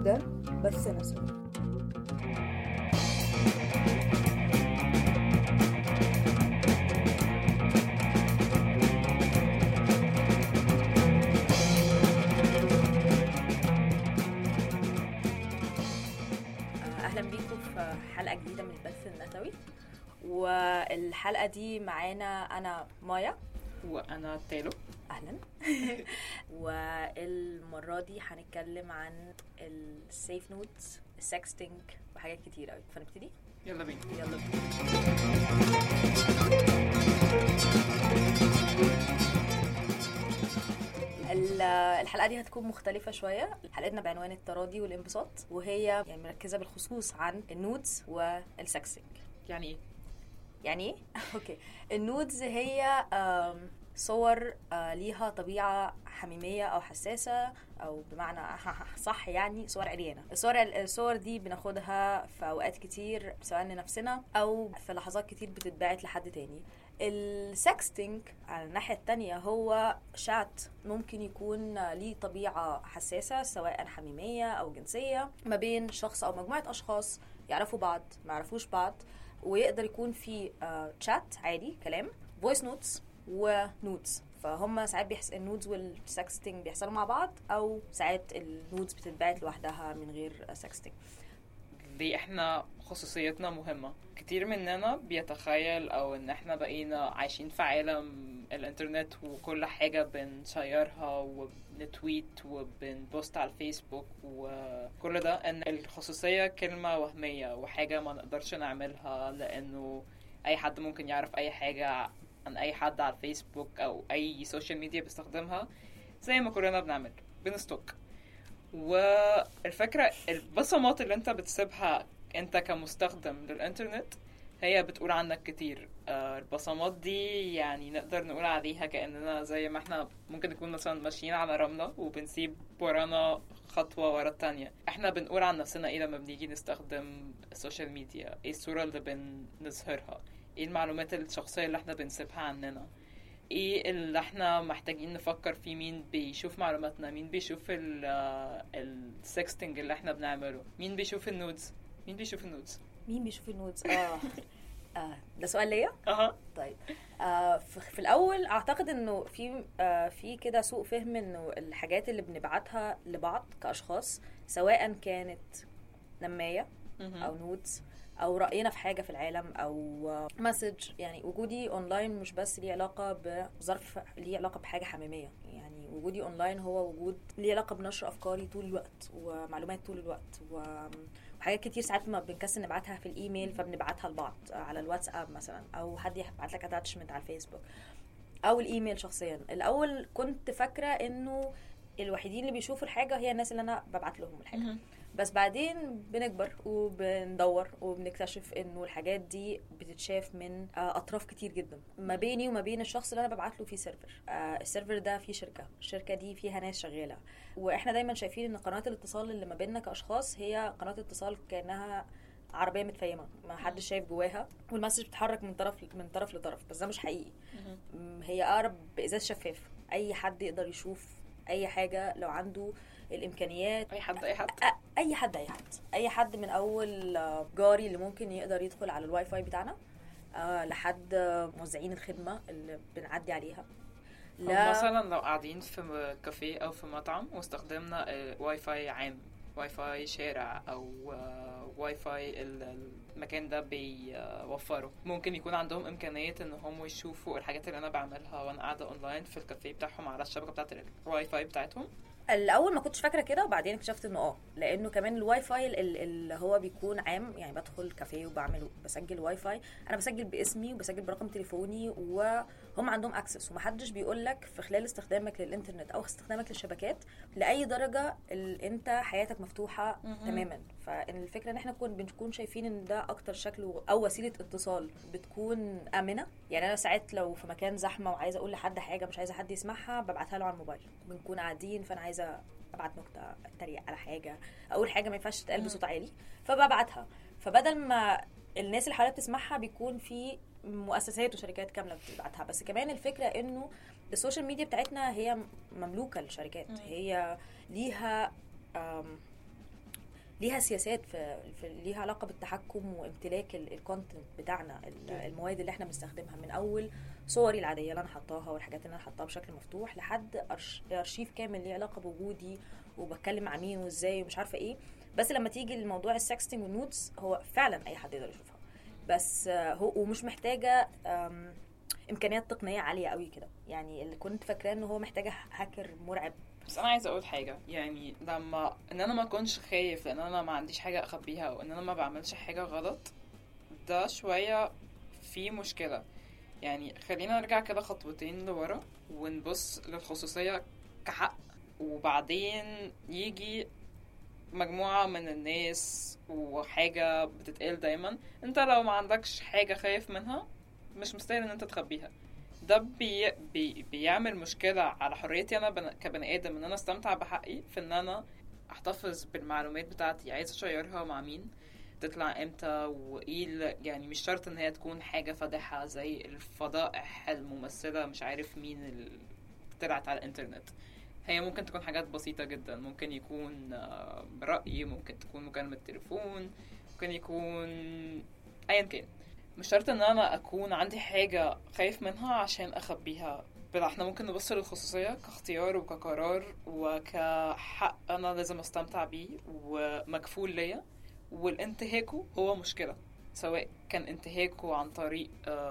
ده بس نسوي اهلا بيكم في حلقه جديده من البث النتوي والحلقه دي معانا انا مايا وانا تالو اهلا والمره دي هنتكلم عن السيف نوتس السكستنج وحاجات كتير قوي فنبتدي يلا بينا يلا بينا ال- الحلقه دي هتكون مختلفه شويه حلقتنا بعنوان التراضي والانبساط وهي يعني مركزه بالخصوص عن النودز والسكسنج يعني ايه يعني ايه اوكي النودز هي آم، صور آه، ليها طبيعه حميميه او حساسه او بمعنى صح يعني صور عريانه الصور الصور دي بناخدها في اوقات كتير سواء لنفسنا او في لحظات كتير بتتبعت لحد تاني السكستنج على الناحية التانية هو شات ممكن يكون ليه طبيعة حساسة سواء حميمية أو جنسية ما بين شخص أو مجموعة أشخاص يعرفوا بعض ما يعرفوش بعض ويقدر يكون في تشات عادي كلام فويس نوتس ونودز فهم ساعات بيحس النودز والسكستنج بيحصلوا مع بعض او ساعات النودز بتتبعت لوحدها من غير سكستنج ليه احنا خصوصيتنا مهمة كتير مننا بيتخيل او ان احنا بقينا عايشين في عالم الانترنت وكل حاجة بنشيرها وبنتويت وبنبوست على الفيسبوك وكل ده ان الخصوصية كلمة وهمية وحاجة ما نقدرش نعملها لانه اي حد ممكن يعرف اي حاجة عن اي حد على الفيسبوك او اي سوشيال ميديا بيستخدمها زي ما كلنا بنعمل بنستوك والفكرة البصمات اللي انت بتسيبها انت كمستخدم للانترنت هي بتقول عنك كتير آه، البصمات دي يعني نقدر نقول عليها كأننا زي ما احنا ممكن نكون مثلا ماشيين على رملة وبنسيب ورانا خطوة ورا التانية احنا بنقول عن نفسنا ايه لما بنيجي نستخدم السوشيال ميديا ايه الصورة اللي بنظهرها ايه المعلومات الشخصية اللي احنا بنسيبها عننا ايه اللي احنا محتاجين نفكر فيه مين بيشوف معلوماتنا مين بيشوف السكستنج اللي احنا بنعمله مين بيشوف النودز مين بيشوف النودز مين بيشوف النودز اه, آه. ده سؤال ليا اها طيب آه في في الاول اعتقد انه في آه في كده سوء فهم انه الحاجات اللي بنبعتها لبعض كاشخاص سواء كانت نمايه او نودز او راينا في حاجه في العالم او مسج يعني وجودي اونلاين مش بس ليه علاقه بظرف ليه علاقه بحاجه حميميه يعني وجودي اونلاين هو وجود ليه علاقه بنشر افكاري طول الوقت ومعلومات طول الوقت و وحاجات كتير ساعات ما بنكسل نبعتها في الايميل فبنبعتها لبعض على الواتساب مثلا او حد يبعت لك اتاتشمنت على الفيسبوك او الايميل شخصيا الاول كنت فاكره انه الوحيدين اللي بيشوفوا الحاجه هي الناس اللي انا ببعت لهم الحاجه بس بعدين بنكبر وبندور وبنكتشف انه الحاجات دي بتتشاف من آه، اطراف كتير جدا ما بيني وما بين الشخص اللي انا ببعت له في سيرفر آه، السيرفر ده فيه شركه الشركه دي فيها ناس شغاله واحنا دايما شايفين ان قناه الاتصال اللي ما بيننا كاشخاص هي قناه اتصال كانها عربيه متفيمه ما حدش شايف جواها والمسج بتتحرك من طرف من طرف لطرف بس ده مش حقيقي م، هي اقرب بازاز شفاف اي حد يقدر يشوف اي حاجه لو عنده الامكانيات اي حد اي حد أ- اي حد اي حد اي حد من اول آه، جاري اللي ممكن يقدر يدخل على الواي فاي بتاعنا آه، لحد آه، موزعين الخدمه اللي بنعدي عليها لا مثلا لو قاعدين في كافيه او في مطعم واستخدمنا آه، واي فاي عام واي فاي شارع او آه، واي فاي ال- المكان ده بيوفره ممكن يكون عندهم امكانيه ان هم يشوفوا الحاجات اللي انا بعملها وانا قاعده اونلاين في الكافيه بتاعهم على الشبكه بتاعت الواي فاي بتاعتهم الاول ما كنتش فاكره كده وبعدين اكتشفت انه اه لانه كمان الواي فاي ال- اللي هو بيكون عام يعني بدخل كافيه وبعمل بسجل واي فاي انا بسجل باسمي وبسجل برقم تليفوني وهم عندهم اكسس ومحدش بيقول لك في خلال استخدامك للانترنت او استخدامك للشبكات لاي درجه ال- انت حياتك مفتوحه مهم. تماما فالفكره ان احنا كون بنكون شايفين ان ده اكتر شكل او وسيله اتصال بتكون امنه يعني انا ساعات لو في مكان زحمه وعايزه اقول لحد حاجه مش عايزه حد يسمعها ببعتها له على الموبايل بنكون قاعدين فانا عايزه ابعت نكته اتريق على حاجه اقول حاجه ما ينفعش تتقال مم. بصوت عالي فببعتها فبدل ما الناس اللي حواليا بتسمعها بيكون في مؤسسات وشركات كامله بتبعتها بس كمان الفكره انه السوشيال ميديا بتاعتنا هي مملوكه للشركات مم. هي ليها آم، ليها سياسات في, في ليها علاقه بالتحكم وامتلاك الكونتنت بتاعنا المواد اللي احنا بنستخدمها من اول صوري العاديه اللي انا حطاها والحاجات اللي انا حطاها بشكل مفتوح لحد ارشيف كامل ليه علاقه بوجودي وبتكلم مع مين وازاي ومش عارفه ايه بس لما تيجي لموضوع السكستنج والنودز هو فعلا اي حد يقدر يشوفها بس هو ومش محتاجه امكانيات تقنيه عاليه قوي كده يعني اللي كنت فاكراه ان هو محتاجه هاكر مرعب بس انا عايزه اقول حاجه يعني لما ان انا ما اكونش خايف لان انا ما عنديش حاجه اخبيها او ان انا ما بعملش حاجه غلط ده شويه في مشكله يعني خلينا نرجع كده خطوتين لورا ونبص للخصوصيه كحق وبعدين يجي مجموعة من الناس وحاجة بتتقال دايما انت لو ما عندكش حاجة خايف منها مش مستاهل ان انت تخبيها ده بي بي بيعمل مشكلة على حريتي أنا بن كبني آدم إن أنا أستمتع بحقي في إن أنا أحتفظ بالمعلومات بتاعتي عايزة أشيرها مع مين تطلع امتى وايه يعني مش شرط ان هي تكون حاجه فادحه زي الفضائح الممثله مش عارف مين اللي طلعت على الانترنت هي ممكن تكون حاجات بسيطه جدا ممكن يكون رأي ممكن تكون مكالمه تليفون ممكن يكون ايا كان مش شرط ان انا اكون عندي حاجة خايف منها عشان اخبيها بل احنا ممكن نبص للخصوصية كاختيار وكقرار وكحق انا لازم استمتع بيه ومكفول ليا والانتهاكه هو مشكلة سواء كان انتهاكه عن طريق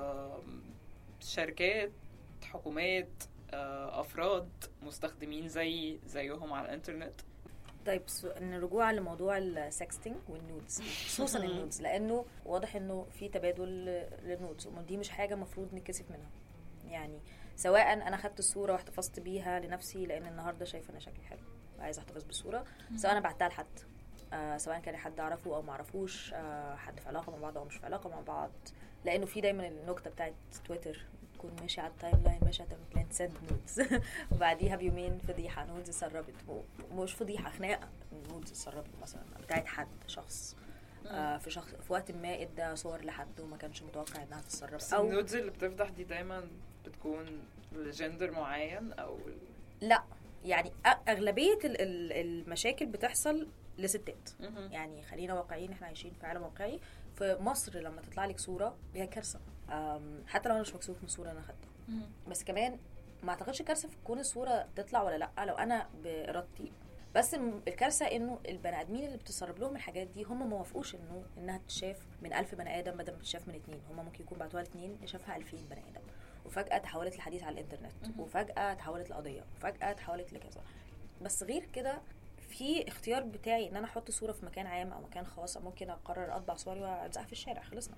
شركات حكومات افراد مستخدمين زي زيهم على الانترنت طيب الرجوع لموضوع السكستنج والنودز خصوصا النودز لانه واضح انه في تبادل للنودز ودي مش حاجه المفروض نتكسف منها يعني سواء انا خدت الصوره واحتفظت بيها لنفسي لان النهارده شايفه انا شكلي حلو عايزه احتفظ بالصوره سواء انا بعتها لحد آه سواء كان حد اعرفه او ما اعرفوش آه حد في علاقه مع بعض او مش في علاقه مع بعض لانه في دايما النكته بتاعت تويتر تكون ماشي على التايم لاين ماشي على التايم لاين سند نودز وبعديها بيومين فضيحه نودز اتسربت مش فضيحه خناقه نودز اتسربت مثلا بتاعت حد شخص آه في شخص في وقت ما ادى صور لحد وما كانش متوقع انها تتسرب بس او النودز اللي بتفضح دي دايما بتكون لجندر معين او لا يعني اغلبيه المشاكل بتحصل لستات يعني خلينا واقعيين احنا عايشين في عالم واقعي في مصر لما تطلع لك صوره هي كارثه حتى لو انا مش مكسوف من الصوره انا خدتها بس كمان ما اعتقدش كارثه في كون الصوره تطلع ولا لا لو انا بارادتي بس الكارثه انه البني ادمين اللي بتسرب لهم الحاجات دي هم ما وافقوش انه انها تتشاف من ألف بني ادم بدل ما تتشاف من اتنين هم ممكن يكون بعتوها لاثنين شافها 2000 بني ادم وفجاه تحولت لحديث على الانترنت وفجاه تحولت لقضيه وفجاه تحولت لكذا بس غير كده في اختيار بتاعي ان انا احط صوره في مكان عام او مكان خاص ممكن اقرر اطبع صوري والزقها في الشارع خلصنا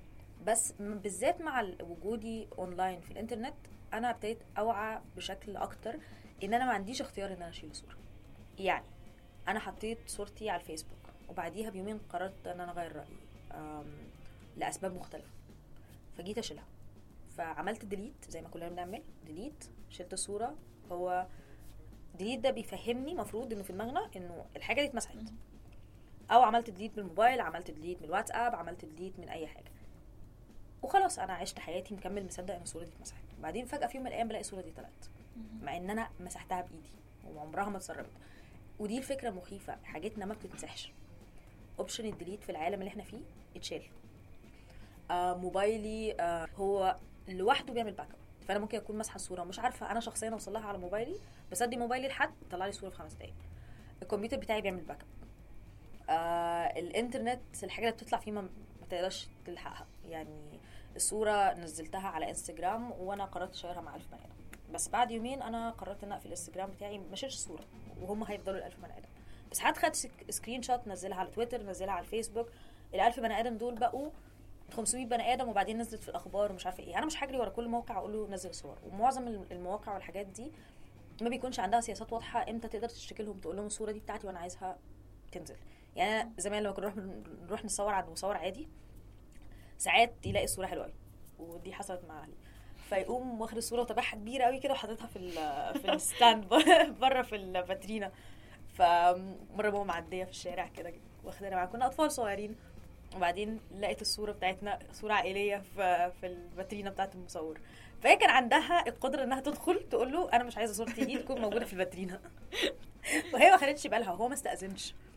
بس بالذات مع وجودي اونلاين في الانترنت انا ابتديت اوعى بشكل اكتر ان انا ما عنديش اختيار ان انا اشيل صوره يعني انا حطيت صورتي على الفيسبوك وبعديها بيومين قررت ان انا اغير رايي لاسباب مختلفه فجيت اشيلها فعملت ديليت زي ما كلنا بنعمل ديليت شلت الصوره هو ديليت ده بيفهمني مفروض انه في دماغنا انه الحاجه دي اتمسحت او عملت ديليت بالموبايل عملت ديليت من الواتساب عملت ديليت من اي حاجه وخلاص انا عشت حياتي مكمل مصدق ان الصوره دي اتمسحت بعدين فجاه في يوم من الايام بلاقي الصوره دي طلعت مع ان انا مسحتها بايدي وعمرها ما اتسربت ودي الفكره المخيفه حاجتنا ما بتتمسحش اوبشن الديليت في العالم اللي احنا فيه اتشال آه موبايلي آه هو لوحده بيعمل باك اب فانا ممكن اكون ماسحه الصوره ومش عارفه انا شخصيا اوصل لها على موبايلي بس ادي موبايلي لحد طلع لي صوره في خمس دقايق الكمبيوتر بتاعي بيعمل باك اب آه الانترنت الحاجه اللي بتطلع فيه ما تقدرش تلحقها يعني الصوره نزلتها على انستجرام وانا قررت اشيرها مع 1000 بني ادم بس بعد يومين انا قررت ان اقفل الانستجرام بتاعي ما اشيلش الصوره وهم هيفضلوا ال 1000 بني ادم بس حد خد سكرين شوت نزلها على تويتر نزلها على الفيسبوك ال 1000 بني ادم دول بقوا 500 بني ادم وبعدين نزلت في الاخبار ومش عارفه ايه انا مش هجري ورا كل موقع اقول له نزل صور ومعظم المواقع والحاجات دي ما بيكونش عندها سياسات واضحه امتى تقدر تشتكي لهم تقول لهم الصوره دي بتاعتي وانا عايزها تنزل يعني انا زمان لما كنا نروح نروح نصور عند مصور عادي ساعات يلاقي الصوره حلوه قوي ودي حصلت مع اهلي فيقوم واخد الصوره وطبعها كبيره قوي كده وحاططها في ال في الستاند بره في الفاترينا فمره ماما معديه في الشارع كده واخدانا معاها كنا اطفال صغيرين وبعدين لقيت الصوره بتاعتنا صوره عائليه في في الفاترينا بتاعت المصور فهي كان عندها القدره انها تدخل تقول له انا مش عايزه صورتي دي تكون موجوده في الفاترينا وهي ما خدتش بالها وهو ما استاذنش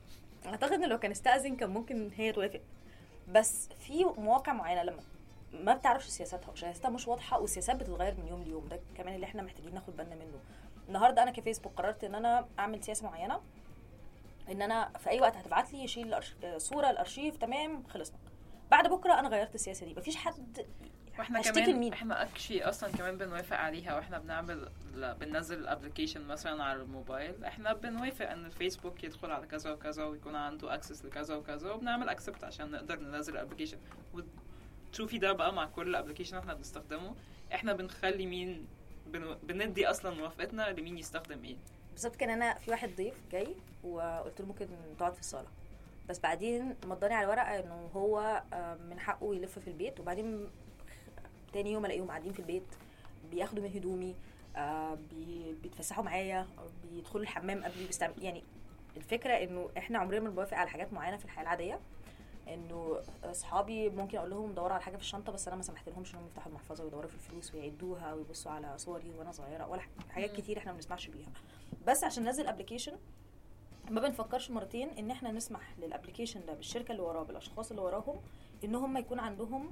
اعتقد ان لو كان استأذن كان ممكن هي توافق بس في مواقع معينه لما ما بتعرفش سياساتها وسياستها مش واضحه والسياسات بتتغير من يوم ليوم ده كمان اللي احنا محتاجين ناخد بالنا منه النهارده انا كفيسبوك قررت ان انا اعمل سياسه معينه ان انا في اي وقت هتبعت لي شيل الأرش- صوره الارشيف تمام خلصنا بعد بكره انا غيرت السياسه دي مفيش حد واحنا هشتكي كمان لمين؟ احنا اكشلي اصلا كمان بنوافق عليها واحنا بنعمل ل- بننزل الابلكيشن مثلا على الموبايل احنا بنوافق ان الفيسبوك يدخل على كذا وكذا ويكون عنده اكسس لكذا وكذا وبنعمل اكسبت عشان نقدر ننزل الابلكيشن وتشوفي ده بقى مع كل ابلكيشن احنا بنستخدمه احنا بنخلي مين بن... بندي اصلا موافقتنا لمين يستخدم ايه بالظبط كان انا في واحد ضيف جاي وقلت له ممكن تقعد في الصاله بس بعدين مضاني على الورقه انه هو آه، من حقه يلف في البيت وبعدين تاني يوم الاقيهم قاعدين في البيت بياخدوا من هدومي آه، بي- بيتفسحوا معايا بيدخلوا الحمام قبل بيستعمل يعني الفكره انه احنا عمرنا ما بنوافق على حاجات معينه في الحياه العاديه انه اصحابي ممكن اقول لهم دوروا على حاجه في الشنطه بس انا ما سمحت لهمش انهم يفتحوا المحفظه ويدوروا في الفلوس ويعدوها ويبصوا على صوري وانا صغيره ولا ح- حاجات مم. كتير احنا ما بنسمعش بيها بس عشان ننزل ابلكيشن ما بنفكرش مرتين ان احنا نسمح للابلكيشن ده بالشركه اللي وراه بالاشخاص اللي وراهم ان هم يكون عندهم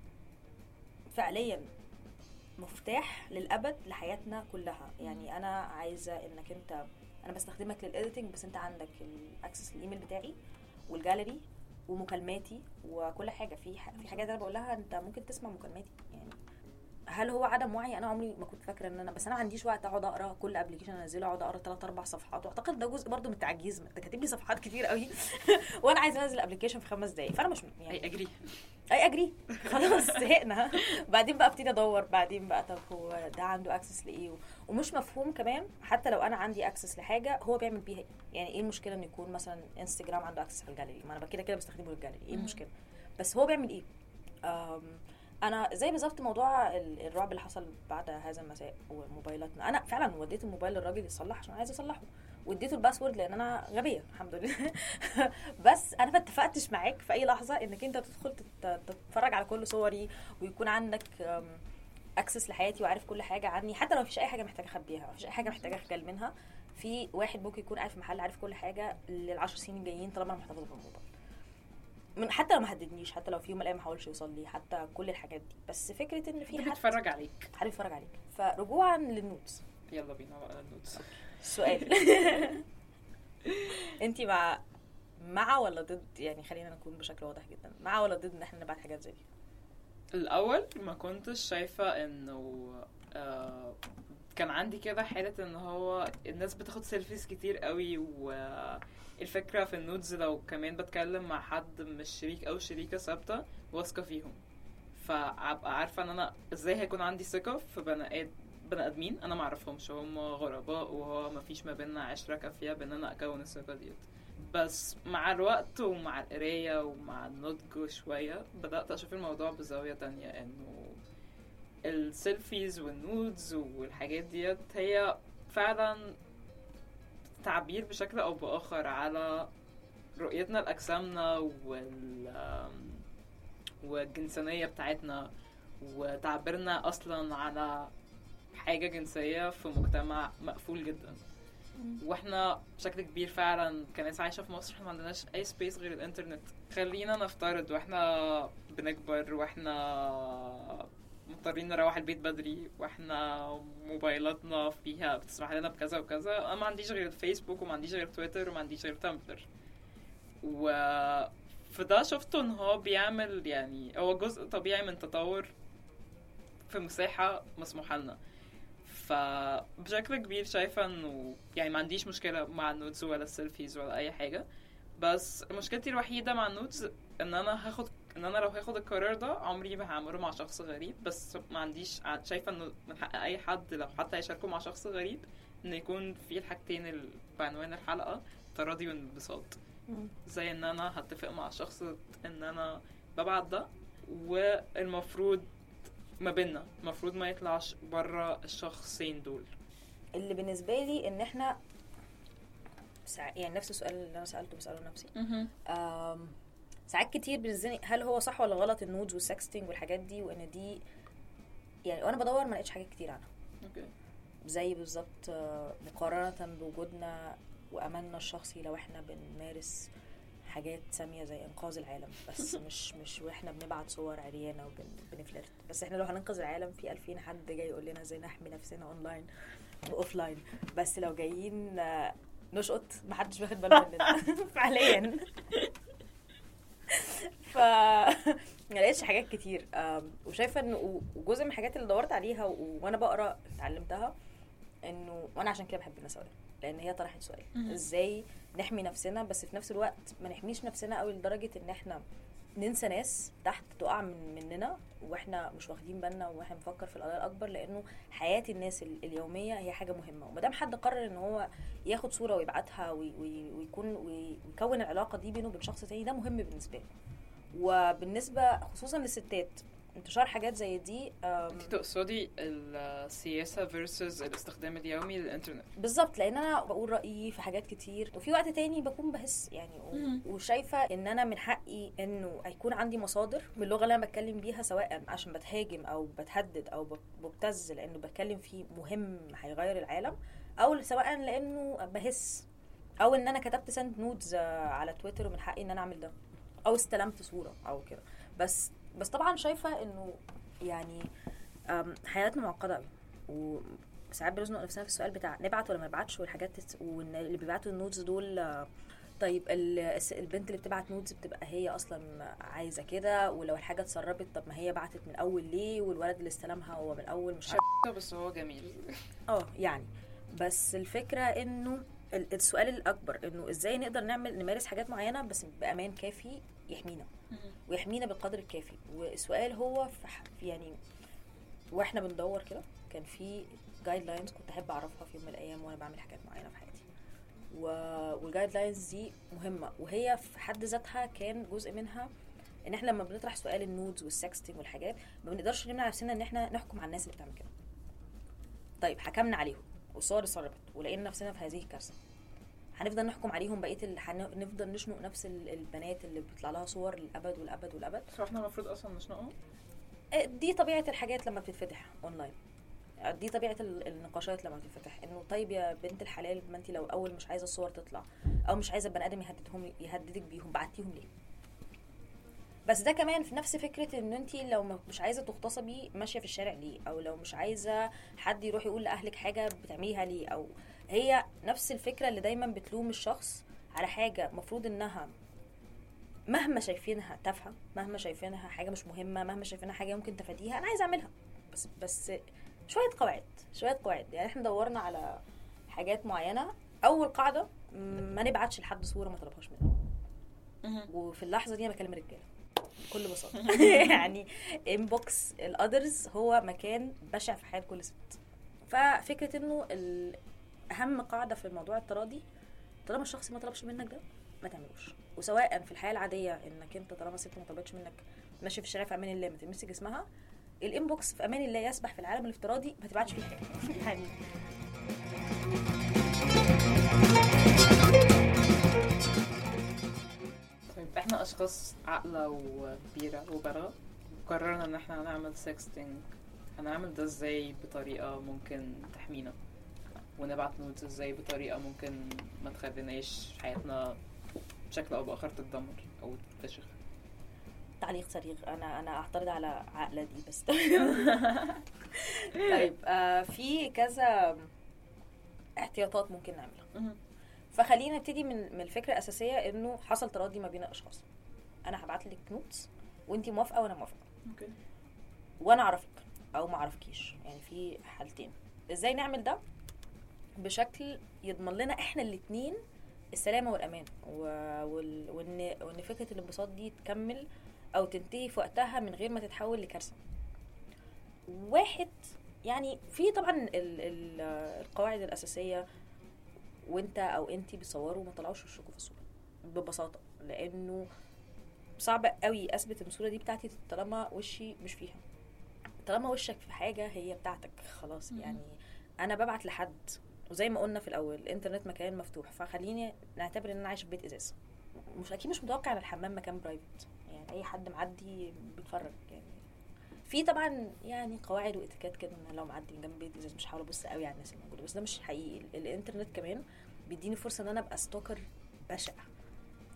فعليا مفتاح للابد لحياتنا كلها يعني انا عايزه انك انت انا بستخدمك للايديتنج بس انت عندك الاكسس للايميل بتاعي والجاليري ومكالماتي وكل حاجه في ح- في حاجات انا بقول لها انت ممكن تسمع مكالماتي يعني هل هو عدم وعي انا عمري ما كنت فاكره ان انا بس انا ما عنديش وقت اقعد اقرا كل ابلكيشن انزله اقعد اقرا ثلاث اربع صفحات واعتقد ده جزء برضو من التعجيز انت كاتب لي صفحات كتير قوي وانا عايزه انزل ابلكيشن في خمس دقايق فانا مش يعني اي اجري اي اجري خلاص زهقنا بعدين بقى ابتدي ادور بعدين بقى طب هو ده عنده اكسس لايه و- ومش مفهوم كمان حتى لو انا عندي اكسس لحاجه هو بيعمل بيها ايه يعني ايه المشكله ان يكون مثلا انستجرام عنده اكسس على الجاليري ما انا كده كده بستخدمه للجاليري ايه مم. المشكله بس هو بيعمل ايه أم، انا زي بالظبط موضوع ال- الرعب اللي حصل بعد هذا المساء وموبايلاتنا انا فعلا وديت الموبايل للراجل يصلح عشان عايز اصلحه واديته الباسورد لان انا غبيه الحمد لله بس انا ما اتفقتش معاك في اي لحظه انك انت تدخل تت- تتفرج على كل صوري ويكون عندك اكسس لحياتي وعارف كل حاجه عني حتى لو مفيش اي حاجه محتاجه اخبيها مفيش اي حاجه محتاجه اخجل منها في واحد ممكن يكون قاعد في محل عارف كل حاجه للعشر سنين الجايين طالما انا محتفظه بالموبايل من حتى لو ما هددنيش حتى لو في يوم من الايام ما حاولش يوصل لي حتى كل الحاجات دي بس فكره ان في حد حد بيتفرج عليك حد يتفرج عليك فرجوعا للنوتس يلا بينا بقى النوتس السؤال انت مع مع ولا ضد يعني خلينا نكون بشكل واضح جدا مع ولا ضد ان احنا نبعت حاجات زي دي الاول ما كنتش شايفه انه آه كان عندي كده حاله ان هو الناس بتاخد سيلفيز كتير قوي والفكره في النودز لو كمان بتكلم مع حد مش شريك او شريكه ثابته واثقه فيهم فابقى عارفه ان انا ازاي هيكون عندي ثقه في بني آد- بني ادمين انا ما اعرفهمش هم غرباء وهو ما فيش ما بيننا عشره كافيه بان انا اكون الثقه ديت بس مع الوقت ومع القرايه ومع النضج شويه بدات اشوف الموضوع بزاويه تانية انه السيلفيز والنودز والحاجات ديت هي فعلا تعبير بشكل او باخر على رؤيتنا لاجسامنا وال والجنسانيه بتاعتنا وتعبيرنا اصلا على حاجه جنسيه في مجتمع مقفول جدا واحنا بشكل كبير فعلا كناس عايشه في مصر احنا ما عندناش اي سبيس غير الانترنت خلينا نفترض واحنا بنكبر واحنا مضطرين نروح البيت بدري واحنا موبايلاتنا فيها بتسمح لنا بكذا وكذا انا ما عنديش غير الفيسبوك وما عنديش غير تويتر وما عنديش غير تمبلر و فده شفته ان هو بيعمل يعني هو جزء طبيعي من تطور في مساحة مسموحة لنا فبشكل كبير شايفة انه يعني ما عنديش مشكلة مع النوتس ولا السيلفيز ولا اي حاجة بس مشكلتي الوحيدة مع النوتس ان انا هاخد ان انا لو هاخد القرار ده عمري ما هعمله مع شخص غريب بس ما عنديش ع- شايفة انه من حق اي حد لو حتى هيشاركه مع شخص غريب ان يكون في الحاجتين ال- بعنوان الحلقة تراضي وانبساط زي ان انا هتفق مع شخص ان انا ببعت ده والمفروض ما بينا المفروض ما يطلعش بره الشخصين دول اللي بالنسبه لي ان احنا سع... يعني نفس السؤال اللي انا سالته بساله لنفسي أم... ساعات كتير بنزني هل هو صح ولا غلط النودز والسكستنج والحاجات دي وان دي يعني وانا بدور ما لقيتش حاجات كتير عنها اوكي زي بالظبط آه، مقارنة بوجودنا وأملنا الشخصي لو احنا بنمارس حاجات ساميه زي انقاذ العالم بس مش مش واحنا بنبعت صور عريانه وبنفلرت بس احنا لو هننقذ العالم في 2000 حد جاي يقول لنا ازاي نحمي نفسنا اونلاين واوف لاين بس لو جايين آه، نشقط محدش واخد باله مننا فعليا ف ما لقيتش حاجات كتير آم، وشايفه انه وجزء من الحاجات اللي دورت عليها و- وانا بقرا اتعلمتها انه وانا عشان كده بحب النسويه لان هي طرحت سؤال مهم. ازاي نحمي نفسنا بس في نفس الوقت ما نحميش نفسنا قوي لدرجه ان احنا ننسى ناس تحت تقع من مننا واحنا مش واخدين بالنا واحنا بنفكر في القضايا الاكبر لانه حياه الناس ال- اليوميه هي حاجه مهمه وما دام حد قرر ان هو ياخد صوره ويبعتها وي- وي- ويكون وي- ويكون العلاقه دي بينه وبين شخص تاني ده مهم بالنسبه له وبالنسبه خصوصا للستات انتشار حاجات زي دي أم، انت تقصدي السياسه versus الاستخدام اليومي للانترنت بالظبط لان انا بقول رايي في حاجات كتير وفي وقت تاني بكون بحس يعني و- مم. وشايفه ان انا من حقي انه يكون عندي مصادر باللغه اللي انا بتكلم بيها سواء عشان بتهاجم او بتهدد او ب- ببتز لانه بتكلم فيه مهم هيغير العالم او سواء لانه بهس او ان انا كتبت سند نودز على تويتر ومن حقي ان انا اعمل ده او استلمت صوره او كده بس بس طبعا شايفه انه يعني أم، حياتنا معقده قوي وساعات بنزنق نفسنا في السؤال بتاع نبعت ولا ما نبعتش والحاجات تت- وان اللي بيبعتوا النودز دول آه، طيب ال- الس- البنت اللي بتبعت نودز بتبقى هي اصلا عايزه كده ولو الحاجه اتسربت طب ما هي بعتت من الاول ليه والولد اللي استلمها هو من الاول مش عارف بس هو جميل اه يعني بس الفكره انه ال- السؤال الاكبر انه ازاي نقدر نعمل نمارس حاجات معينه بس بامان كافي يحمينا ويحمينا بالقدر الكافي والسؤال هو في ح- في يعني واحنا بندور كده كان في جايد لاينز كنت احب اعرفها في يوم من الايام وانا بعمل حاجات معينه في حياتي و... والجايد لاينز دي مهمه وهي في حد ذاتها كان جزء منها ان احنا لما بنطرح سؤال النودز والسكستنج والحاجات ما بنقدرش نمنع نفسنا ان احنا نحكم على الناس اللي بتعمل كده طيب حكمنا عليهم والصور اتسربت ولقينا نفسنا في هذه الكارثه هنفضل نحكم عليهم بقيه ال... هنفضل نشنق نفس ال- البنات اللي بيطلع لها صور للابد والابد والابد فاحنا المفروض اصلا نشنقهم دي طبيعه الحاجات لما بتتفتح اونلاين دي طبيعه ال- النقاشات لما بتتفتح انه طيب يا بنت الحلال ما انت لو اول مش عايزه الصور تطلع او مش عايزه البني ادم يهددهم يهددك بيهم بعتيهم ليه بس ده كمان في نفس فكره ان انت لو ما- مش عايزه تغتصبي ماشيه في الشارع ليه او لو مش عايزه حد يروح يقول لاهلك حاجه بتعمليها ليه او هي نفس الفكره اللي دايما بتلوم الشخص على حاجه مفروض انها مهما شايفينها تافهه مهما شايفينها حاجه مش مهمه مهما شايفينها حاجه ممكن تفاديها انا عايزه اعملها بس بس شويه قواعد شويه قواعد يعني احنا دورنا على حاجات معينه اول قاعده ما نبعتش لحد صوره ما طلبهاش منه وفي اللحظه دي انا بكلم رجاله بكل بساطه يعني انبوكس الاذرز هو مكان بشع في حياه كل ست ففكره انه ال- اهم قاعده في الموضوع التراضي طالما الشخص ما طلبش منك ده ما تعملوش وسواء في الحياه العاديه انك انت طالما ست ما طلبتش منك ماشي في الشارع في امان الله ما تلمسي جسمها الانبوكس في امان الله يسبح في العالم الافتراضي ما تبعتش فيه حاجه يعني طيب احنا اشخاص عاقله وكبيره وبالغه قررنا ان احنا هنعمل سكستنج هنعمل ده ازاي بطريقه ممكن تحمينا ونبعت نودز ازاي بطريقه ممكن ما تخليناش حياتنا بشكل او باخر تتدمر او تتفشخ تعليق صريخ انا انا اعترض على عقله دي بس طيب آه في كذا احتياطات ممكن نعملها فخلينا نبتدي من من الفكره الاساسيه انه حصل تراضي ما بين الاشخاص انا هبعت لك نوتس وانت موافقه وانا موافقه اوكي وانا اعرفك او ما اعرفكيش يعني في حالتين ازاي نعمل ده بشكل يضمن لنا احنا الاتنين السلامه والامان و... وال... وان وان فكره الانبساط دي تكمل او تنتهي في وقتها من غير ما تتحول لكارثه واحد يعني في طبعا ال... ال... القواعد الاساسيه وانت او انتي بتصوروا ما طلعوش وشكوا في الصوره ببساطه لانه صعب قوي اثبت ان الصوره دي بتاعتي طالما وشي مش فيها طالما وشك في حاجه هي بتاعتك خلاص مم. يعني انا ببعت لحد وزي ما قلنا في الاول الانترنت مكان مفتوح فخليني نعتبر ان انا عايشه في بيت ازاز مش اكيد مش متوقع ان الحمام مكان برايفت يعني اي حد معدي بيتفرج يعني في طبعا يعني قواعد واتيكيت كده ان أنا لو معدي من جنب بيت ازاز مش هحاول ابص قوي على الناس اللي موجوده بس ده مش حقيقي ال- الانترنت كمان بيديني فرصه ان انا ابقى ستوكر بشع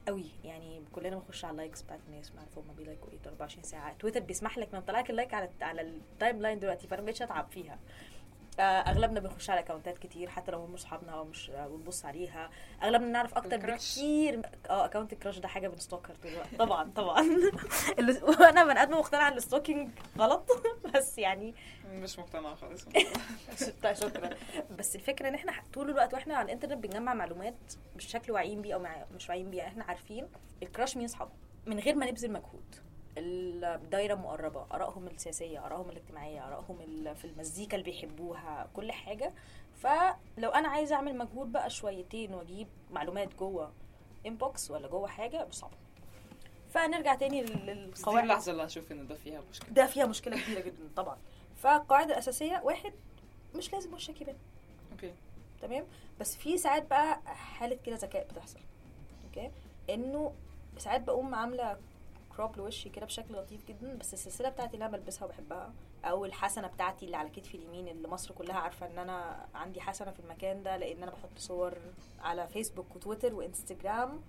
قوي يعني كلنا بنخش على اللايكس بتاعت الناس بنعرف هم بيلايكوا ايه 24 ساعه تويتر بيسمح لك انه طلعك اللايك على على التايم لاين دلوقتي فانا مبقتش اتعب فيها آه، اغلبنا بنخش على اكونتات كتير حتى لو هم اصحابنا او مش آه، بنبص عليها اغلبنا نعرف اكتر الكراش. بكتير اه اكونت الكراش ده حاجه بنستوكر طول الوقت طبعا طبعا ال- وانا بني ادم مقتنعه ان الستوكينج غلط بس يعني مش مقتنعه خالص شكرا شكرا بس الفكره ان احنا طول الوقت واحنا على الانترنت بنجمع معلومات بشكل واعيين بيه او مع- مش واعيين بيه احنا عارفين الكراش مين اصحابه من غير ما نبذل مجهود الدايره مقربه ارائهم السياسيه ارائهم الاجتماعيه ارائهم ال- في المزيكا اللي بيحبوها كل حاجه فلو انا عايزه اعمل مجهود بقى شويتين واجيب معلومات جوه انبوكس ولا جوه حاجه مش صعبه فنرجع تاني لل- بس دي للقواعد اللحظه اللي هشوف ان ده فيها مشكله ده فيها مشكله كبيره جدا طبعا فالقاعده الاساسيه واحد مش لازم وشك يبان اوكي تمام بس في ساعات بقى حاله كده ذكاء بتحصل اوكي انه ساعات بقوم عامله كروب لوشي كده بشكل لطيف جدا بس السلسله بتاعتي اللي انا بلبسها وبحبها او الحسنه بتاعتي اللي على كتفي اليمين اللي مصر كلها عارفه ان انا عندي حسنه في المكان ده لان انا بحط صور على فيسبوك وتويتر وانستجرام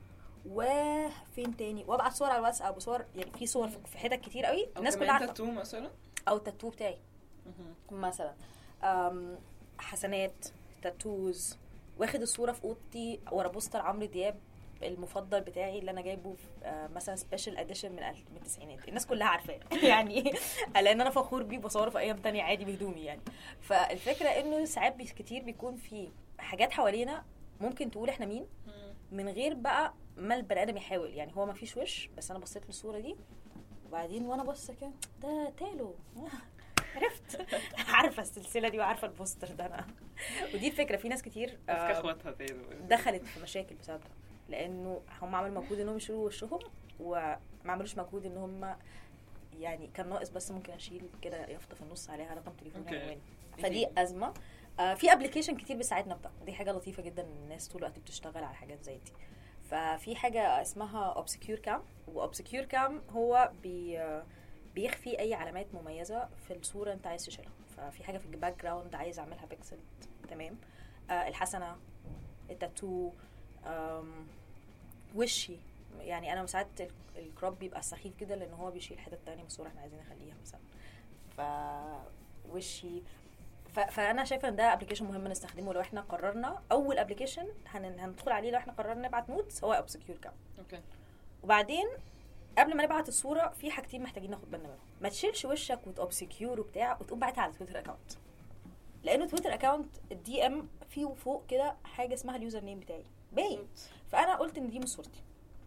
وفين تاني وابعت صور على الواتساب وصور يعني في صور في حتت كتير قوي او الناس كلها كمان عارفه تاتو مثلا او التاتو بتاعي مهم. مثلا أم، حسنات تاتوز واخد الصوره في اوضتي ورا بوستر عمرو دياب المفضل بتاعي اللي انا جايبه في آه، مثلا سبيشال اديشن من ال- من التسعينات الناس كلها عارفاه يعني لان انا فخور بيه بصوره في ايام تانية عادي بهدومي يعني فالفكره انه ساعات بي- كتير بيكون في حاجات حوالينا ممكن تقول احنا مين من غير بقى ما البني ادم يحاول يعني هو ما فيش وش بس انا بصيت للصوره دي وبعدين وانا باصه كده ده تالو عرفت عارفه السلسله دي وعارفه البوستر ده انا ودي الفكره في ناس كتير افك آه، اخواتها تاني دخلت في مشاكل بسبب ده لانه هم عملوا مجهود انهم يشيلوا وشهم وما عملوش مجهود ان هم يعني كان ناقص بس ممكن اشيل كده يافطه في النص عليها رقم تليفون أوكي. عنواني فدي ازمه آه في ابلكيشن كتير بيساعدنا بده دي حاجه لطيفه جدا إن الناس طول الوقت بتشتغل على حاجات زي دي ففي حاجه اسمها اوبسكيور كام واوبسكيور كام هو بي آه، بيخفي اي علامات مميزه في الصوره انت عايز تشيلها ففي حاجه في الباك جراوند عايز اعملها بيكسل تمام آه الحسنه التاتو آم، وشي يعني انا ساعات ال- الكروب بيبقى سخيف جدا لان هو بيشيل حتت تانية من الصوره احنا عايزين نخليها مثلا ف وشي ف... فانا شايفه ان ده ابلكيشن مهم نستخدمه لو احنا قررنا اول ابلكيشن هن... هندخل عليه لو احنا قررنا نبعت نوتس هو اوبسكيور كام اوكي وبعدين قبل ما نبعت الصوره في حاجتين محتاجين ناخد بالنا منهم ما تشيلش وشك وتوبسكيور وبتاع وتقوم باعتها على تويتر اكونت لانه تويتر اكونت الدي ام فيه فوق كده حاجه اسمها اليوزر نيم بتاعي باين فانا قلت ان دي مش صورتي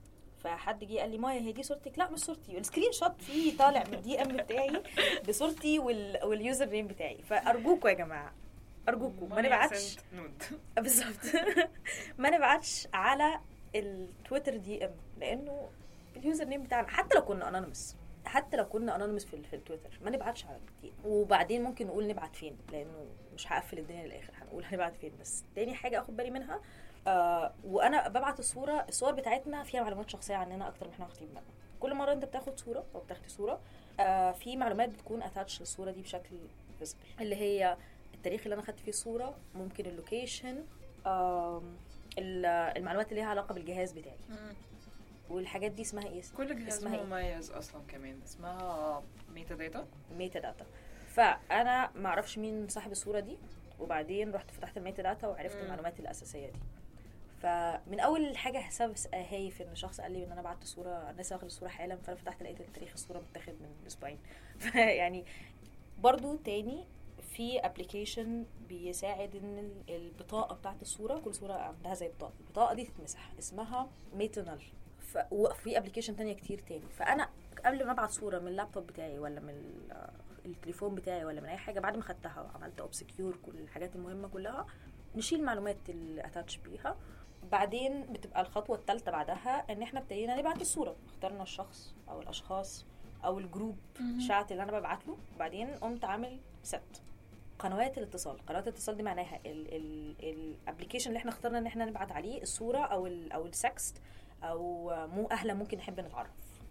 فحد جه قال لي مايا هي دي صورتك لا مش صورتي السكرين شوت فيه طالع من الدي ام بتاعي بصورتي وال... واليوزر نيم بتاعي فارجوكوا يا جماعه ارجوكوا ما نبعتش نود بالظبط ما نبعتش على التويتر دي ام لانه اليوزر نيم بتاعنا حتى لو كنا انونيمس حتى لو كنا انونيمس في, ال- في التويتر ما نبعتش على الدي وبعدين ممكن نقول نبعت فين لانه مش هقفل الدنيا للاخر هنقول هنبعت فين بس تاني حاجه اخد بالي منها آه وانا ببعت الصوره الصور بتاعتنا فيها معلومات شخصيه عننا اكتر من احنا واخدين بالنا كل مره انت بتاخد صوره او بتاخدي صوره آه في معلومات بتكون اتاتش للصوره دي بشكل فيزبل اللي هي التاريخ اللي انا خدت فيه الصوره ممكن اللوكيشن آم، ال- المعلومات اللي ليها علاقه بالجهاز بتاعي والحاجات دي اسمها ايه كل جهاز اسمها ايه مميز اصلا كمان اسمها ميتا داتا ميتا داتا فانا ما اعرفش مين صاحب الصوره دي وبعدين رحت فتحت الميتا داتا وعرفت مم. المعلومات الاساسيه دي فمن اول حاجه حساب هايف ان شخص قال لي ان انا بعت صوره انا لسه واخد الصوره حالا فانا فتحت لقيت التاريخ الصوره متاخد من اسبوعين فيعني برضو تاني في ابلكيشن بيساعد ان ال- البطاقه بتاعت الصوره كل صوره عندها زي بطاقه البطاقه دي تتمسح اسمها ميتونال ف... وفي ابلكيشن تانية كتير تاني فانا قبل ما ابعت صوره من اللابتوب بتاعي ولا من ال- التليفون بتاعي ولا من اي حاجه بعد ما خدتها وعملت اوبسكيور كل الحاجات المهمه كلها نشيل المعلومات اللي اتاتش بيها بعدين بتبقى الخطوه الثالثه بعدها ان احنا ابتدينا نبعت الصوره اخترنا الشخص او الاشخاص او الجروب شات اللي انا ببعت له وبعدين قمت عامل ست قنوات الاتصال قنوات الاتصال دي معناها الابلكيشن اللي احنا اخترنا ان احنا نبعت عليه الصوره او ال او السكست او مو اهلا ممكن نحب نتعرف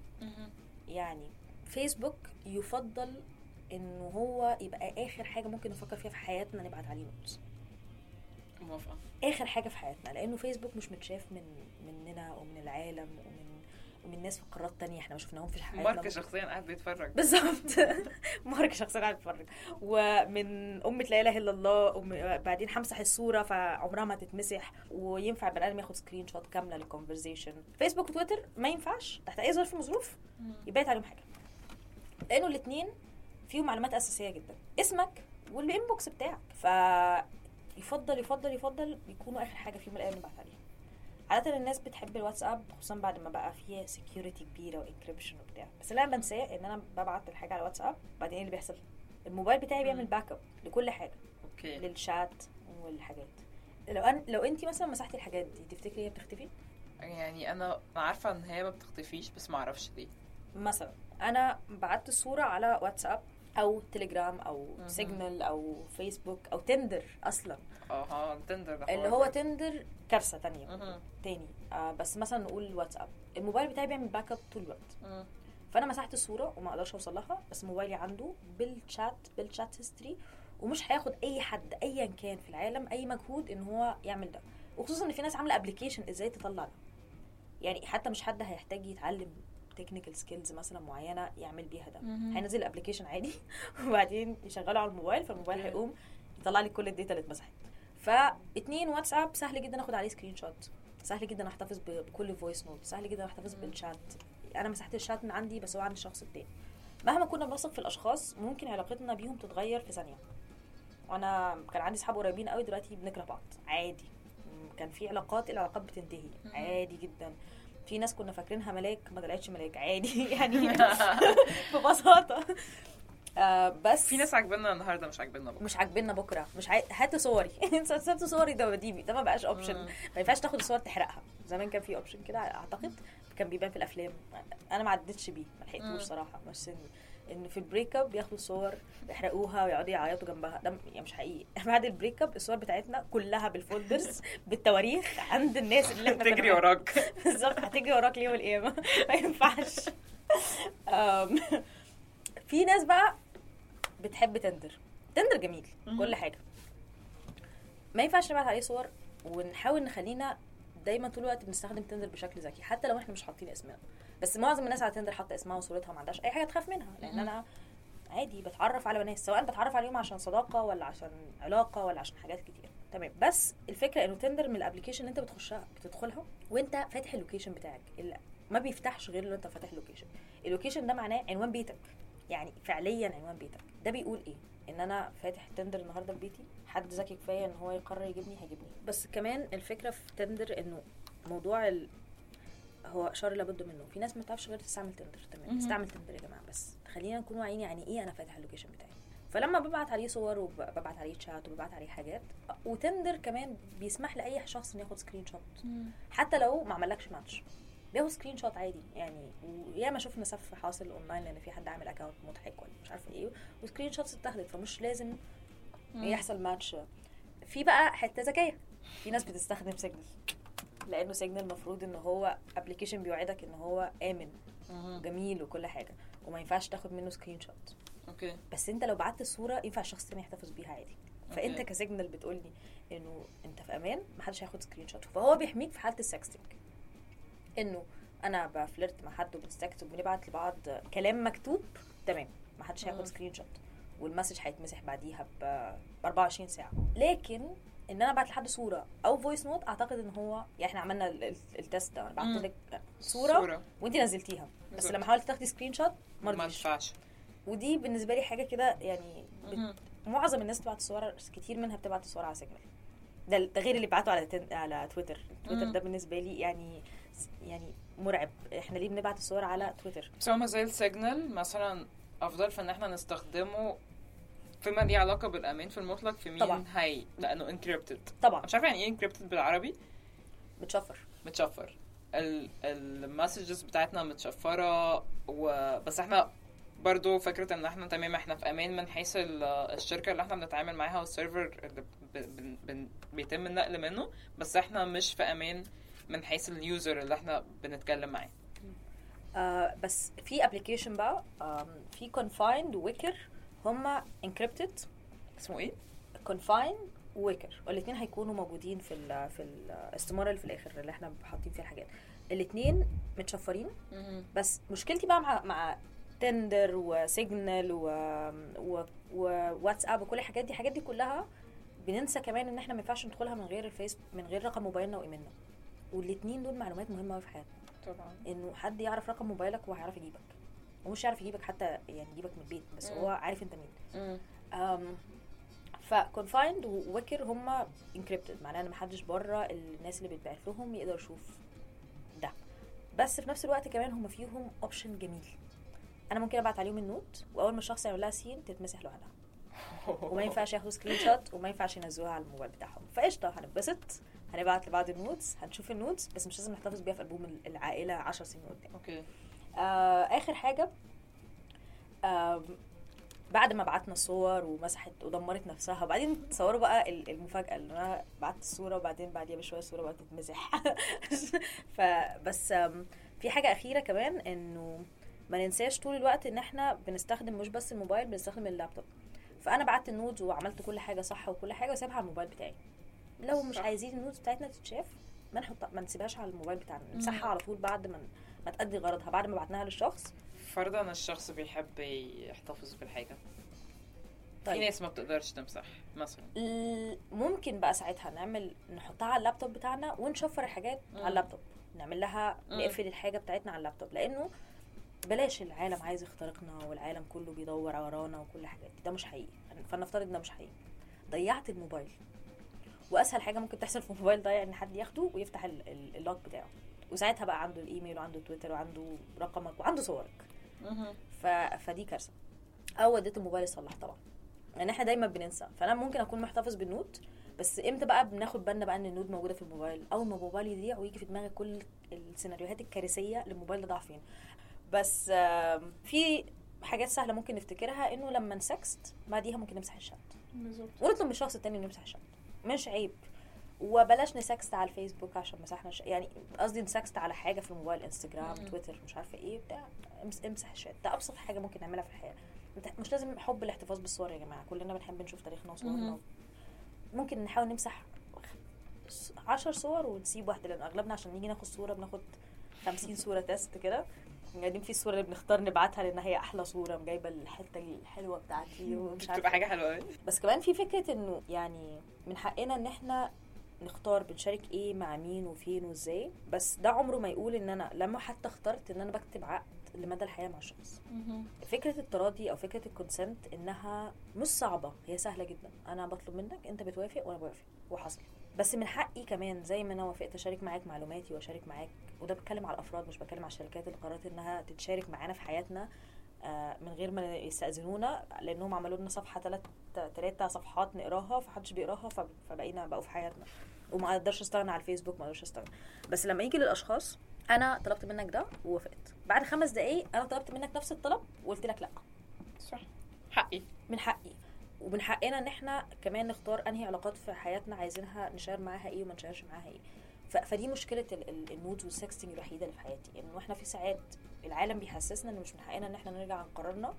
يعني فيسبوك يفضل انه هو يبقى اخر حاجه ممكن نفكر فيها في حياتنا نبعت عليه نوتس موافقه اخر حاجه في حياتنا لانه فيسبوك مش متشاف من مننا ومن العالم ومن ومن ناس في قارات تانية احنا ما شفناهم في حياتنا مارك شخصيا قاعد بيتفرج بالظبط مارك شخصيا قاعد بيتفرج ومن أمة لا إله إلا الله وم- بعدين همسح الصورة فعمرها ما تتمسح وينفع البني آدم ياخد سكرين شوت كاملة للكونفرزيشن فيسبوك وتويتر ما ينفعش تحت أي ظرف من الظروف يبعت عليهم حاجة لأنه الاتنين فيهم معلومات أساسية جدا اسمك والإنبوكس بتاعك ف يفضل يفضل يفضل يكونوا آخر حاجة فيهم الأيام نبعت عليها عادة الناس بتحب الواتساب خصوصا بعد ما بقى فيه سكيورتي كبيرة وانكريبشن وبتاع بس اللي انا بنساه ان انا ببعت الحاجة على الواتساب بعدين ايه اللي بيحصل الموبايل بتاعي بيعمل مم. باك اب لكل حاجة اوكي للشات والحاجات لو أن لو انت مثلا مسحتي الحاجات دي تفتكري هي بتختفي يعني انا عارفه ان هي ما بتختفيش بس ما اعرفش ليه مثلا انا بعت الصورة على واتساب او تليجرام او مهم. سيجنال او فيسبوك او تندر اصلا اها تندر ده اللي حوار هو برضه. تندر كارثة تانية مهم. تاني آه بس مثلا نقول واتساب الموبايل بتاعي بيعمل باك اب طول الوقت مم. فانا مسحت الصوره وما اقدرش اوصل لها بس موبايلي عنده بالشات بالشات هيستوري ومش هياخد اي حد ايا كان في العالم اي مجهود ان هو يعمل ده وخصوصا ان في ناس عامله ابلكيشن ازاي تطلع ده يعني حتى مش حد هيحتاج يتعلم تكنيكال سكيلز مثلا معينه يعمل بيها ده مهم. هينزل الابلكيشن عادي وبعدين يشغله على الموبايل فالموبايل اوكي. هيقوم يطلع لي كل الداتا اللي اتمسحت فاتنين واتساب سهل جدا اخد عليه سكرين شوت سهل جدا احتفظ ب- بكل فويس نوت سهل جدا احتفظ مم. بالشات انا مسحت الشات من عندي بس هو عند الشخص التاني مهما كنا بنثق في الاشخاص ممكن علاقتنا بيهم تتغير في ثانيه وانا كان عندي صحاب قريبين قوي دلوقتي بنكره بعض عادي م، كان في علاقات العلاقات بتنتهي مم. عادي جدا في ناس كنا فاكرينها ملاك ما طلعتش ملاك عادي يعني ببساطه آه بس في ناس عاجبنا النهارده مش عاجبنا بكره مش عاجبنا بكره مش عاي... هاتوا صوري انت سبت صوري ده بديبي ده ما بقاش اوبشن مم. ما ينفعش تاخد الصور تحرقها زمان كان في اوبشن كده اعتقد كان بيبان في الافلام انا ما عدتش بيه ما مم. لحقتوش صراحه مش سني ان في البريك اب بياخدوا الصور يحرقوها ويقعدوا يعيطوا جنبها ده يعني مش حقيقي بعد البريك اب الصور بتاعتنا كلها بالفولدرز بالتواريخ عند الناس اللي احنا كنا تجري معاهم. وراك بالظبط هتجري وراك ليه والقيامه ما ينفعش أم، في ناس بقى بتحب تندر تندر جميل مهم. كل حاجه ما ينفعش نبعت عليه صور ونحاول نخلينا دايما طول الوقت بنستخدم تندر بشكل ذكي حتى لو احنا مش حاطين اسمنا بس معظم الناس على تندر حاطه اسمها وصورتها ما عندهاش اي حاجه تخاف منها لان مهم. انا عادي بتعرف على ناس سواء بتعرف عليهم عشان صداقه ولا عشان علاقه ولا عشان حاجات كتير تمام بس الفكره انه تندر من الابلكيشن اللي انت بتخشها بتدخلها وانت فاتح اللوكيشن بتاعك اللي ما بيفتحش غير لو انت فاتح اللوكيشن اللوكيشن ده معناه عنوان بيتك يعني فعليا عنوان بيتك ده بيقول ايه ان انا فاتح تندر النهارده في بيتي حد ذكي كفايه ان هو يقرر يجيبني هيجيبني بس كمان الفكره في تندر انه موضوع ال... هو شر لابد منه في ناس ما بتعرفش غير تستعمل تندر تمام مهم. استعمل تندر يا جماعه بس خلينا نكون واعيين يعني ايه انا فاتح اللوكيشن بتاعي فلما ببعت عليه صور وببعت عليه تشات وببعت عليه حاجات وتندر كمان بيسمح لاي شخص انه ياخد سكرين شوت حتى لو ما عملكش ماتش بياخد سكرين شوت عادي يعني وياما شفنا سف حاصل اونلاين لان في حد عامل اكونت مضحك ولا مش عارفه ايه وسكرين شوتس اتاخدت فمش لازم يحصل ماتش في بقى حته ذكيه في ناس بتستخدم سيجنال لانه سيجنال المفروض ان هو ابلكيشن بيوعدك ان هو امن مهم. وجميل وكل حاجه وما ينفعش تاخد منه سكرين شوت اوكي بس انت لو بعت الصوره ينفع الشخص التاني يحتفظ بيها عادي فانت أوكي. كسيجنال بتقول لي انه انت في امان محدش هياخد سكرين شوت فهو بيحميك في حاله السكستنج انه انا بفلرت مع حد وبنستكت وبنبعت لبعض كلام مكتوب تمام محدش مم. هياخد سكرين شوت والمسج هيتمسح بعديها ب 24 ساعه لكن ان انا ابعت لحد صوره او فويس نوت اعتقد ان هو يعني احنا عملنا ال- ال- التست ده بعت مم. لك صوره, صورة. وانت نزلتيها بس بالظبط. لما حاولت تاخدي سكرين شوت ما ما رضيش ينفعش ودي بالنسبه لي حاجه كده يعني بت... مهم. معظم الناس بتبعت صور كتير منها بتبعت الصور على سيجنال ده ده غير اللي بعته على تن... على تويتر تويتر مم. ده بالنسبه لي يعني يعني مرعب احنا ليه بنبعت الصور على تويتر بس هو ما زال سيجنال مثلا افضل في ان احنا نستخدمه فيما ليه علاقه بالامان في المطلق في مين طبعا. هي لانه انكريبتد طبعا مش عارفه يعني ايه انكريبتد بالعربي بتشفر متشفر المسجز بتاعتنا متشفره و... بس احنا برضو فكرة ان احنا تمام احنا في امان من حيث ال- الشركة اللي احنا بنتعامل معاها والسيرفر اللي ب... بن... بن... بيتم النقل منه بس احنا مش في امان من حيث اليوزر اللي احنا بنتكلم معاه آه بس في ابلكيشن بقى آم، في كونفايند ويكر هما انكريبتد اسمه ايه؟ كونفاين وويكر والاثنين هيكونوا موجودين في ال في الاستماره اللي في الاخر اللي احنا حاطين فيها الحاجات الاثنين متشفرين بس مشكلتي بقى مع مع تندر وسيجنال و... و... وواتساب وكل الحاجات دي الحاجات دي كلها بننسى كمان ان احنا ما ينفعش ندخلها من غير الفيس من غير رقم موبايلنا وايميلنا والاثنين دول معلومات مهمه قوي في حياتنا طبعا انه حد يعرف رقم موبايلك وهو هيعرف يجيبك ومش يعرف يجيبك حتى يعني يجيبك من البيت بس مم. هو عارف انت مين مم. um, فكونفايند وويكر هما انكريبتد معناه ان محدش بره الناس اللي بيتبعت لهم يقدر يشوف ده بس في نفس الوقت كمان هما فيهم اوبشن جميل انا ممكن ابعت عليهم النوت واول ما الشخص يعمل لها سين تتمسح لوحدها وما ينفعش ياخدوا سكرين شوت وما ينفعش ينزلوها على الموبايل بتاعهم فقشطه هنتبسط هنبعت لبعض النوتس هنشوف النوتس بس مش لازم نحتفظ بيها في البوم العائله 10 سنين قدام اوكي آه اخر حاجه آه بعد ما بعتنا الصور ومسحت ودمرت نفسها وبعدين تصوروا بقى ال- المفاجاه اللي انا بعت الصوره وبعدين بعديها بشويه الصوره بقت تتمسح فبس آم، في حاجه اخيره كمان انه ما ننساش طول الوقت ان احنا بنستخدم مش بس الموبايل بنستخدم اللابتوب فانا بعت النودز وعملت كل حاجه صح وكل حاجه وسايبها على الموبايل بتاعي لو مش صح. عايزين النودز بتاعتنا تتشاف ما نحط ما نسيبهاش على الموبايل بتاعنا نمسحها على طول بعد ما ما تأدي غرضها بعد ما بعتناها للشخص فرضا الشخص بيحب يحتفظ بالحاجه طيب. في ناس ما بتقدرش تمسح مثلا ال- ممكن بقى ساعتها نعمل نحطها على اللابتوب بتاعنا ونشفر الحاجات مم. على اللابتوب نعمل لها مم. نقفل الحاجه بتاعتنا على اللابتوب لانه بلاش العالم عايز يخترقنا والعالم كله بيدور ورانا وكل الحاجات دي ده مش حقيقي فلنفترض ده مش حقيقي ضيعت الموبايل واسهل حاجه ممكن تحصل في الموبايل ضايع ان حد ياخده ويفتح ال- ال- اللوك بتاعه وساعتها بقى عنده الايميل وعنده تويتر وعنده رقمك وعنده صورك ف... فدي كارثه او وديت الموبايل يصلح طبعا يعني احنا دايما بننسى فانا ممكن اكون محتفظ بالنوت بس امتى بقى بناخد بالنا بقى ان النوت موجوده في الموبايل اول ما الموبايل يضيع ويجي في دماغك كل السيناريوهات الكارثيه اللي الموبايل ده ضاع فين بس آم، في حاجات سهله ممكن نفتكرها انه لما نسكست بعديها ممكن نمسح الشات بالظبط ونطلب من الشخص التاني انه يمسح الشات مش عيب وبلاش نسكست على الفيسبوك عشان مسحنا الش... يعني قصدي نسكست على حاجه في الموبايل انستجرام مم. تويتر مش عارفه ايه بتاع امس- امسح الشات ده ابسط حاجه ممكن نعملها في الحياه انت- مش لازم حب الاحتفاظ بالصور يا جماعه كلنا بنحب نشوف تاريخنا وصورنا مهم. ممكن نحاول نمسح عشر صور ونسيب واحده لان اغلبنا عشان نيجي ناخد صوره بناخد 50 صوره تيست كده بعدين في الصوره اللي بنختار نبعتها لان هي احلى صوره جايبه الحته الحلوه بتاعتي ومش عارفه بتبقى حاجه حلوه قوي بس كمان في فكره انه يعني من حقنا ان احنا نختار بنشارك ايه مع مين وفين وازاي بس ده عمره ما يقول ان انا لما حتى اخترت ان انا بكتب عقد لمدى الحياه مع الشخص فكره التراضي او فكره الكونسنت انها مش صعبه هي سهله جدا انا بطلب منك انت بتوافق وانا بوافق وحصل بس من حقي كمان زي ما انا وافقت اشارك معاك معلوماتي واشارك معاك وده بتكلم على الافراد مش بتكلم على الشركات اللي قررت انها تتشارك معانا في حياتنا آه، من غير ما يستأذنونا لانهم عملوا لنا صفحه ثلاث ثلاثة صفحات نقراها فحدش بيقراها فب- فبقينا بقوا في حياتنا وما اقدرش استغنى على الفيسبوك ما اقدرش استغنى بس لما يجي للاشخاص انا طلبت منك ده ووافقت بعد خمس دقايق انا طلبت منك نفس الطلب وقلت لك لا صح حقي من حقي ومن حقنا ان احنا كمان نختار انهي علاقات في حياتنا عايزينها نشار معاها ايه وما نشارش معاها ايه ف- فدي مشكله ال- ال- النودز والسكستنج الوحيده اللي في حياتي انه احنا في ساعات العالم بيحسسنا ان مش من حقنا ان احنا نرجع عن قرارنا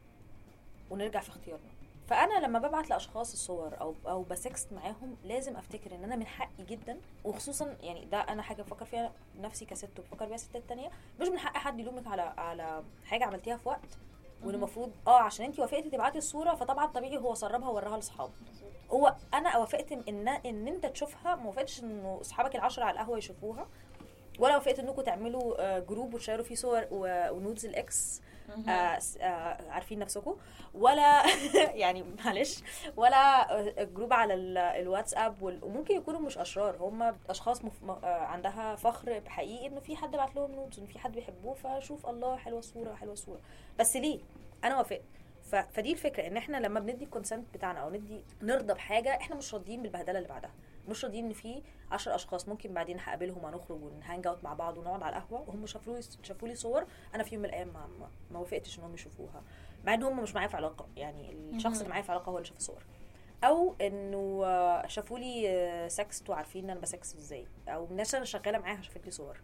ونرجع في اختيارنا فانا لما ببعت لاشخاص الصور او او بسكست معاهم لازم افتكر ان انا من حقي جدا وخصوصا يعني ده انا حاجه بفكر فيها نفسي كست وبفكر بيها ستات تانية مش من حق حد يلومك على على حاجه عملتيها في وقت وان مهم. المفروض اه عشان انت وافقتي تبعتي الصوره فطبعا طبيعي هو سربها ووراها لاصحابه هو انا وافقت ان ان انت تشوفها ما وافقتش انه اصحابك العشره على القهوه يشوفوها ولا وافقت انكم تعملوا آه، جروب وتشيروا فيه صور و- ونودز الاكس آه، س- آه، عارفين نفسكم ولا يعني معلش ولا آه، جروب على ال- الواتساب وال- وممكن يكونوا مش اشرار هم اشخاص مف... م- آه، عندها فخر حقيقي انه في حد بعت لهم نودز ان في حد بيحبوه فشوف الله حلوه الصوره حلوه الصوره بس ليه انا وافقت ف... فدي الفكره ان احنا لما بندي الكونسنت بتاعنا او ندي نرضى بحاجه احنا مش راضيين بالبهدله اللي بعدها مش راضيين ان في 10 اشخاص ممكن بعدين هقابلهم ونخرج ونهانج اوت مع بعض ونقعد على القهوه وهم شافوا لي شافوا لي صور انا في يوم من الايام ما, ما, ما وافقتش انهم يشوفوها مع ان هم مش معايا في علاقه يعني الشخص مهم. اللي معايا في علاقه هو اللي شاف الصور او انه آه، شافوا لي آه، سكست وعارفين ان انا بسكست ازاي او الناس انا شغاله معاها شافت لي صور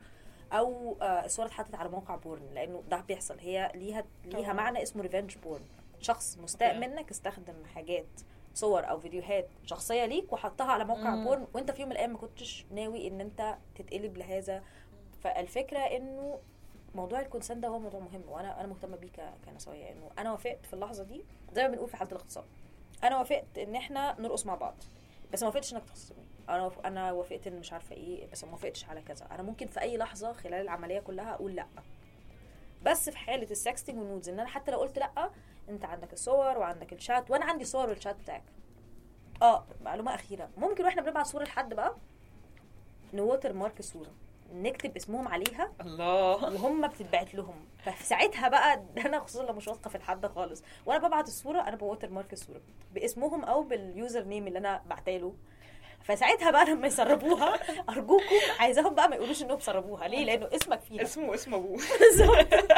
او آه، الصور اتحطت على موقع بورن لانه ده بيحصل هي ليها ليها طبعاً. معنى اسمه ريفنج بورن شخص مستاء أوكي. منك استخدم حاجات صور او فيديوهات شخصيه ليك وحطها على موقع مم. بورن وانت في يوم من الايام ما كنتش ناوي ان انت تتقلب لهذا فالفكره انه موضوع الكونسنت ده هو موضوع مهم وانا انا مهتمه بيه ك- كنسويه انه انا وافقت في اللحظه دي زي ما بنقول في حاله الاغتصاب انا وافقت ان احنا نرقص مع بعض بس ما وافقتش انك تغتصبني انا وف... انا وافقت ان مش عارفه ايه بس ما وافقتش على كذا انا ممكن في اي لحظه خلال العمليه كلها اقول لا بس في حاله السكستنج والنودز ان انا حتى لو قلت لا انت عندك الصور وعندك الشات وانا عندي صور والشات بتاعك اه معلومه اخيره ممكن واحنا بنبعت صوره لحد بقى نوتر مارك الصوره نكتب اسمهم عليها الله وهم بتتبعت لهم ففي ساعتها بقى ده انا خصوصا لو مش واثقه في الحد خالص وانا ببعت الصوره انا بوتر مارك الصوره باسمهم او باليوزر نيم اللي انا بعتاله فساعتها بقى لما يسربوها ارجوكم عايزاهم بقى ما يقولوش انهم سربوها ليه لانه اسمك فيها اسمه اسم ابوه بالظبط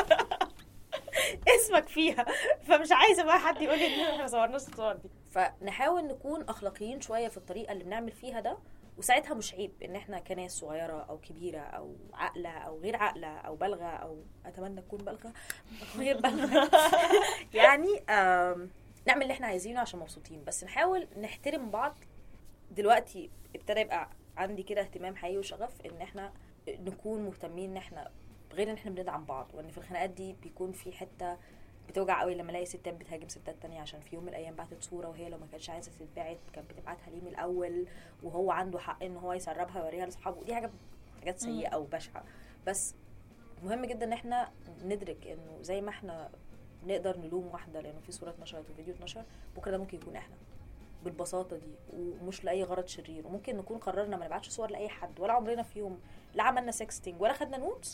اسمك فيها فمش عايزه بقى حد يقول لي ان احنا ما صورناش الصور دي فنحاول نكون اخلاقيين شويه في الطريقه اللي بنعمل فيها ده وساعتها مش عيب ان احنا كناس صغيره او كبيره او عاقله او غير عاقله او بالغه او اتمنى تكون بالغه أو غير بالغه يعني آم، نعمل اللي احنا عايزينه عشان مبسوطين بس نحاول نحترم بعض دلوقتي ابتدى يبقى عندي كده اهتمام حقيقي وشغف ان احنا نكون مهتمين ان احنا غير ان احنا بندعم بعض وان في الخناقات دي بيكون في حته بتوجع قوي لما الاقي ستات بتهاجم ستات تانية عشان في يوم من الايام بعتت صوره وهي لو ما كانتش عايزه تتبعت كانت بتبعتها ليه من الاول وهو عنده حق ان هو يسربها ويوريها لاصحابه دي حاجه حاجات سيئه وبشعه بس مهم جدا ان احنا ندرك انه زي ما احنا نقدر نلوم واحده لانه في صوره اتنشرت وفيديو اتنشر بكره ده ممكن يكون احنا بالبساطه دي ومش لاي غرض شرير وممكن نكون قررنا ما نبعتش صور لاي حد ولا عمرنا في يوم لا عملنا سكستنج ولا خدنا نوتس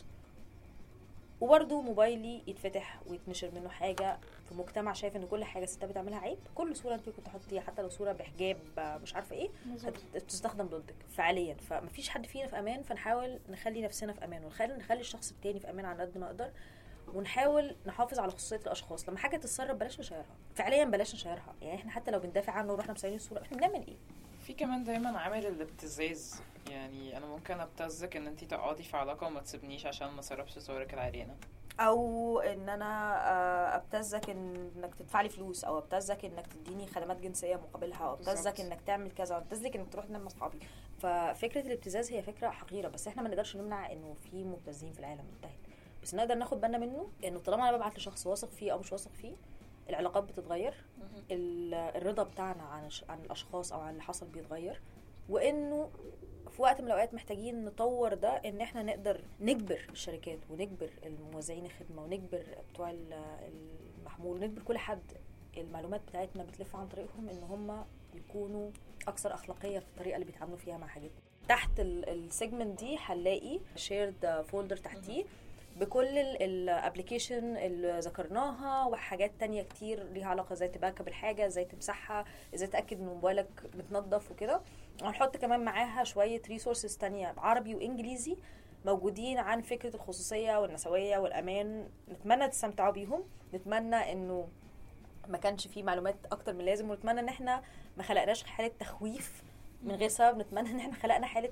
وبرده موبايلي يتفتح ويتنشر منه حاجه في مجتمع شايف ان كل حاجه ستات بتعملها عيب كل صوره انت كنت تحطيها حتى لو صوره بحجاب آه، مش عارفه ايه هت- بتستخدم ضدك فعليا فمفيش حد فينا في امان فنحاول نخلي نفسنا في امان ونخلي نخلي الشخص التاني في امان على قد ما نقدر ونحاول نحافظ على خصوصيه الاشخاص لما حاجه تتسرب بلاش نشيرها فعليا بلاش نشيرها يعني احنا حتى لو بندافع عنه ورحنا مسيرين الصوره احنا بنعمل ايه في كمان دايما عامل الابتزاز يعني انا ممكن ابتزك ان انت تقعدي في علاقه وما تسيبنيش عشان ما سربش صورك العريانه او ان انا آه، ابتزك انك تدفع لي فلوس او ابتزك انك تديني خدمات جنسيه مقابلها او ابتزك بالظبط. انك تعمل كذا او ابتزك انك تروح تنام مع اصحابي ففكره الابتزاز هي فكره حقيره بس احنا ما نقدرش نمنع انه في مبتزين في العالم انتهت بس نقدر ناخد بالنا منه انه طالما انا ببعت لشخص واثق فيه او مش واثق فيه العلاقات بتتغير ال- الرضا بتاعنا عن الش- عن الاشخاص او عن اللي حصل بيتغير وانه في وقت من الاوقات محتاجين نطور ده ان احنا نقدر نجبر الشركات ونجبر الموزعين الخدمه ونجبر بتوع ال- المحمول ونجبر كل حد المعلومات بتاعتنا بتلف عن طريقهم ان هم يكونوا اكثر اخلاقيه في الطريقه اللي بيتعاملوا فيها مع حاجات تحت السيجمنت دي هنلاقي شيرد فولدر تحتيه بكل الابلكيشن اللي ذكرناها وحاجات تانية كتير ليها علاقه ازاي تباك اب الحاجه ازاي تمسحها ازاي تاكد ان موبايلك متنضف وكده وهنحط كمان معاها شويه ريسورسز تانية عربي وانجليزي موجودين عن فكره الخصوصيه والنسويه والامان نتمنى تستمتعوا بيهم نتمنى انه ما كانش فيه معلومات اكتر من اللازم ونتمنى ان احنا ما خلقناش حاله تخويف من غير سبب نتمنى ان احنا خلقنا حاله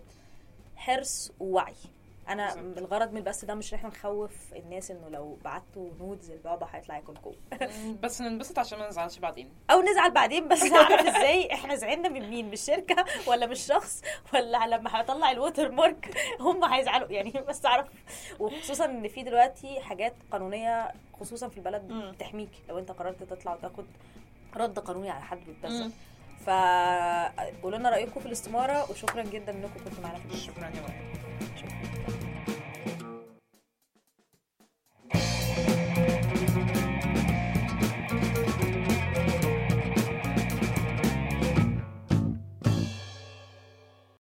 حرص ووعي انا بالظبط. الغرض من البث ده مش ان احنا نخوف الناس انه لو بعتوا نودز البابا هيطلع ياكلكم بس ننبسط عشان ما نزعلش بعدين او نزعل بعدين بس نعرف ازاي احنا زعلنا من مين من الشركه ولا من الشخص ولا لما هطلع الووتر مارك هم هيزعلوا يعني بس اعرف وخصوصا ان في دلوقتي حاجات قانونيه خصوصا في البلد مم. بتحميك لو انت قررت تطلع وتاخد رد قانوني على حد بيتبذل مم. فقولوا لنا رايكم في الاستماره وشكرا جدا انكم كنتوا معانا في الفيديو شكرا يا وائل شكرا